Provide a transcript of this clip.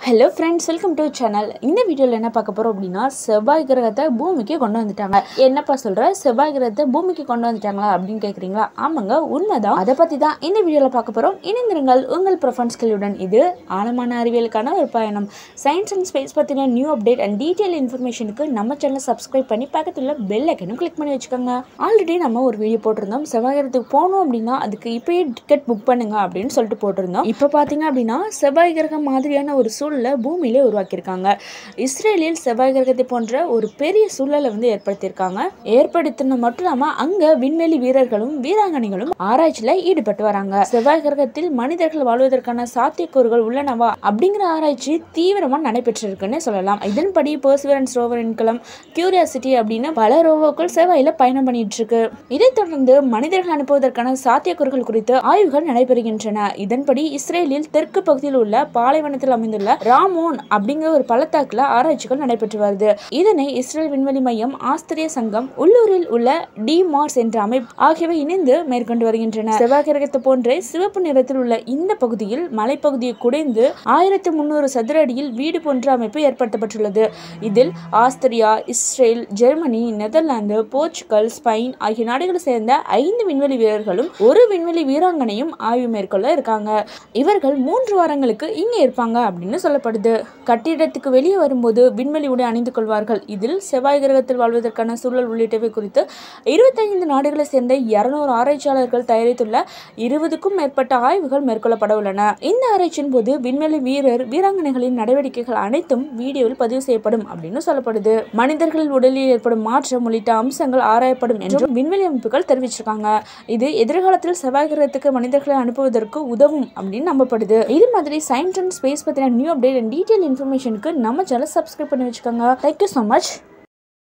hello friends welcome to channel இந்த வீடியோவில் என்ன பார்க்க போகிறோம் அப்படின்னா செவ்வாய் கிரகத்தை பூமிக்கு கொண்டு வந்துட்டாங்க என்னப்பா சொல்கிற செவ்வாய் கிரகத்தை பூமிக்கு கொண்டு வந்துட்டாங்களா அப்படின்னு கேட்குறீங்களா ஆமாங்க உண்மைதான் அதை பற்றி தான் இந்த வீடியோவில் பார்க்க போகிறோம் இணைந்திருங்கள் உங்கள் ப்ரொஃபன்ஸ்களுடன் இது ஆழமான அறிவியலுக்கான ஒரு பயணம் சயின்ஸ் அண்ட் ஸ்பேஸ் பற்றின நியூ அப்டேட் அண்ட் டீட்டெயில் இன்ஃபர்மேஷனுக்கு நம்ம சேனலை சப்ஸ்கிரைப் பண்ணி பக்கத்தில் பெல் ஐக்கனும் கிளிக் பண்ணி வச்சுக்கோங்க ஆல்ரெடி நம்ம ஒரு வீடியோ போட்டிருந்தோம் செவ்வாய் கிரகத்துக்கு போகணும் அப்படின்னா அதுக்கு இப்போயே டிக்கெட் புக் பண்ணுங்க அப்படின்னு சொல்லிட்டு போட்டிருந்தோம் இப்போ பார்த்தீங்க அப்படின்னா செவ்வாய் கிரகம் மாதிரியான ஒரு சூழலை பூமியிலே உருவாக்கியிருக்காங்க இஸ்ரேலில் செவ்வாய் கிரகத்தை போன்ற ஒரு பெரிய சூழலை வந்து ஏற்படுத்தியிருக்காங்க ஏற்படுத்தின மட்டும் இல்லாமல் அங்கே விண்வெளி வீரர்களும் வீராங்கனைகளும் ஆராய்ச்சியில் ஈடுபட்டு வராங்க செவ்வாய் கிரகத்தில் மனிதர்கள் வாழ்வதற்கான சாத்தியக்கூறுகள் உள்ளனவா அப்படிங்கிற ஆராய்ச்சி தீவிரமாக நடைபெற்றிருக்குன்னு சொல்லலாம் இதன்படி பர்சிவரன்ஸ் ரோவர் விண்கலம் கியூரியாசிட்டி அப்படின்னு பல ரோவோக்கள் செவ்வாயில் பயணம் பண்ணிட்டு இருக்கு இதைத் தொடர்ந்து மனிதர்கள் அனுப்புவதற்கான சாத்தியக்கூறுகள் குறித்து ஆய்வுகள் நடைபெறுகின்றன இதன்படி இஸ்ரேலில் தெற்கு பகுதியில் உள்ள பாலைவனத்தில் அமைந்துள்ள ராமோன் அப்படிங்கிற ஒரு பள்ளத்தாக்குல ஆராய்ச்சிகள் நடைபெற்று வருது இதனை இஸ்ரேல் விண்வெளி மையம் ஆஸ்திரிய சங்கம் உள்ளூரில் உள்ள டி மார்ஸ் என்ற அமைப்பு ஆகியவை இணைந்து மேற்கொண்டு வருகின்றன செவ்வாய் கிரகத்தை போன்றே சிவப்பு நிறத்தில் உள்ள இந்த பகுதியில் மலைப்பகுதியை குடைந்து ஆயிரத்து முன்னூறு சதுர அடியில் வீடு போன்ற அமைப்பு ஏற்படுத்தப்பட்டுள்ளது இதில் Austria Israel Germany Netherlands Portugal Spain ஆகிய நாடுகளை சேர்ந்த ஐந்து விண்வெளி வீரர்களும் ஒரு விண்வெளி வீராங்கனையும் ஆய்வு மேற்கொள்ள இருக்காங்க இவர்கள் மூன்று வாரங்களுக்கு இங்கே இருப்பாங்க அப்படின்னு சொல்லப்படுது கட்டிடத்துக்கு வெளியே வரும்போது விண்வெளி உடை அணிந்து கொள்வார்கள் இதில் செவ்வாய் கிரகத்தில் வாழ்வதற்கான சூழல் உள்ளிட்டவை குறித்து இருபத்தைந்து நாடுகளை சேர்ந்த இருநூறு ஆராய்ச்சியாளர்கள் தயாரித்துள்ள இருபதுக்கும் மேற்பட்ட ஆய்வுகள் மேற்கொள்ளப்பட உள்ளன இந்த ஆராய்ச்சியின் போது விண்வெளி வீரர் வீராங்கனைகளின் நடவடிக்கைகள் அனைத்தும் வீடியோவில் பதிவு செய்யப்படும் அப்படின்னு சொல்லப்படுது மனிதர்கள் உடலில் ஏற்படும் மாற்றம் உள்ளிட்ட அம்சங்கள் ஆராயப்படும் என்றும் விண்வெளி அமைப்புகள் தெரிவிச்சிருக்காங்க இது எதிர்காலத்தில் செவ்வாய் கிரகத்துக்கு மனிதர்களை அனுப்புவதற்கு உதவும் அப்படின்னு நம்பப்படுது இது மாதிரி சயின்ஸ் அண்ட் ஸ்பேஸ் பற்றின நியூ அப்டேட் அண்ட் டீட்டெயில் இன்ஃபர்மேஷனுக்கு நம்ம சேனல் சப்ஸ்கிரைப் பண்ணி வச்சுக்கோங்க தேங்க்யூ ஸோ மச்